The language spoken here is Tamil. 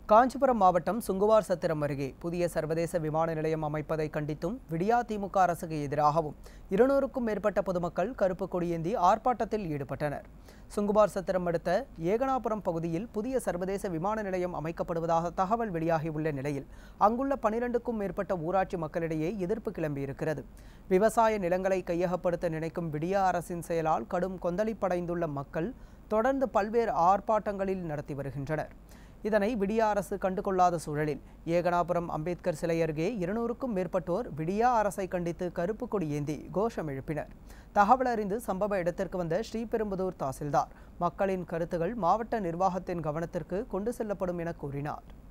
காஞ்சிபுரம் மாவட்டம் சுங்குவார் சத்திரம் அருகே புதிய சர்வதேச விமான நிலையம் அமைப்பதை கண்டித்தும் விடியா திமுக அரசுக்கு எதிராகவும் இருநூறுக்கும் மேற்பட்ட பொதுமக்கள் கருப்பு கொடியேந்தி ஆர்ப்பாட்டத்தில் ஈடுபட்டனர் சுங்குவார் சத்திரம் அடுத்த ஏகனாபுரம் பகுதியில் புதிய சர்வதேச விமான நிலையம் அமைக்கப்படுவதாக தகவல் வெளியாகியுள்ள நிலையில் அங்குள்ள பனிரெண்டுக்கும் மேற்பட்ட ஊராட்சி மக்களிடையே எதிர்ப்பு கிளம்பியிருக்கிறது விவசாய நிலங்களை கையகப்படுத்த நினைக்கும் விடியா அரசின் செயலால் கடும் கொந்தளிப்படைந்துள்ள மக்கள் தொடர்ந்து பல்வேறு ஆர்ப்பாட்டங்களில் நடத்தி வருகின்றனர் இதனை விடியா அரசு கண்டுகொள்ளாத சூழலில் ஏகனாபுரம் அம்பேத்கர் சிலை அருகே இருநூறுக்கும் மேற்பட்டோர் விடியா அரசை கண்டித்து கருப்பு கொடி ஏந்தி கோஷம் எழுப்பினர் தகவல் அறிந்து சம்பவ இடத்திற்கு வந்த ஸ்ரீபெரும்புதூர் தாசில்தார் மக்களின் கருத்துகள் மாவட்ட நிர்வாகத்தின் கவனத்திற்கு கொண்டு செல்லப்படும் என கூறினார்